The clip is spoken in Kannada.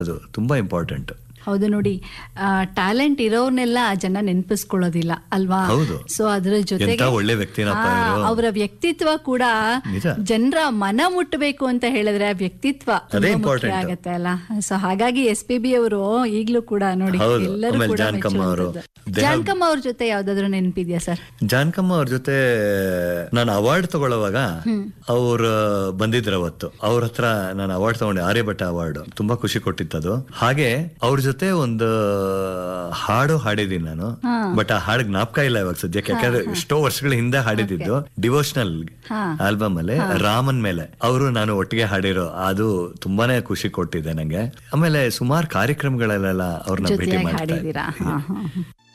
ಅದು ತುಂಬಾ ಇಂಪಾರ್ಟೆಂಟ್ ಹೌದು ನೋಡಿ ಟ್ಯಾಲೆಂಟ್ ಇರೋರ್ನೆಲ್ಲ ಜನ ನೆನಪಿಸ್ಕೊಳ್ಳೋದಿಲ್ಲ ಅಲ್ವಾ ಹೌದು. ಸೊ ಅದ್ರ ಜೊತೆಗೆ ಎಂತ ಒಳ್ಳೆ ವ್ಯಕ್ತಿನಪ್ಪ ಆ, ಇವ್ರು. ಅವರ ವ್ಯಕ್ತಿತ್ವ ಕೂಡ ನಿಜ. ಜನರ ಮನ ಮುಟ್ಟಬೇಕು ಅಂತ ಹೇಳಿದ್ರೆ ಆ ವ್ಯಕ್ತಿತ್ವ ಅದೇ ತುಂಬಾ ಮುಖ್ಯ important. ಆಗತ್ತೆ ಅಲ್ಲ ಸೊ ಹಾಗಾಗಿ ಎಸ್ ಪಿ ಬಿ ಅವರು ಈಗ್ಲೂ ಕೂಡ ನೋಡಿ ಹೌದು. ಎಲ್ಲರೂ ಆಮೇಲೆ ಕೂಡ ಜಾನಕಮ್ಮ ಅವರು. ಮೆಚ್ಚುವಂಥದ್ದು. ದೇಹ- ಜಾನಕಮ್ಮ ಅವ್ರ ಜೊತೆ ಯಾವ್ದಾದ್ರು ನೆನಪಿದ್ಯಾ ಸರ್ ಜಾನಕಮ್ಮ ಅವ್ರ ಜೊತೆ ನಾನು ಅವಾರ್ಡ್ ತಗೊಳ್ಳುವಾಗ ಅವ್ರ ಬಂದಿದ್ರ ಅವತ್ತು ಅವ್ರ ಹತ್ರ ನಾನು ಅವಾರ್ಡ್ ತಗೊಂಡೆ ಆರ್ಯಭಟ್ಟ ಅವಾರ್ಡ್ ತುಂಬಾ ಖುಷಿ ಕೊಟ್ಟಿತ್ತದು ಹಾಗೆ ಅವ್ರ ಜೊತೆ ಒಂದು ಹಾಡು ಹಾಡಿದೀನಿ ನಾನು ಬಟ್ ಆ ಹಾಡು ಜ್ಞಾಪಕ ಇಲ್ಲ ಇವಾಗ ಸದ್ಯಕ್ಕೆ ಯಾಕಂದ್ರೆ ಎಷ್ಟೋ ವರ್ಷಗಳ ಹಿಂದೆ ಹಾಡಿದ್ದು ಡಿವೋಷನಲ್ ಹಾ. ಆಲ್ಬಮ್ ಅಲ್ಲಿ ರಾಮನ್ ಮೇಲೆ ಅವರು ನಾನು ಒಟ್ಟಿಗೆ ಹಾಡಿರೋ ಅದು ತುಂಬಾನೇ ಖುಷಿ ಕೊಟ್ಟಿದೆ ನಂಗೆ ಆಮೇಲೆ ಸುಮಾರು ಕಾರ್ಯಕ್ರಮಗಳಲ್ಲೆಲ್ಲ ಅವ್ರನ್ನ ಭೇಟಿ ಜೊತೆಯಾಗಿ ಮಾಡ್ತಾ ಇದ್ದೆ. ಹಾಡಿದೀರಾ ಹಾ ಹಾ ಹಾ.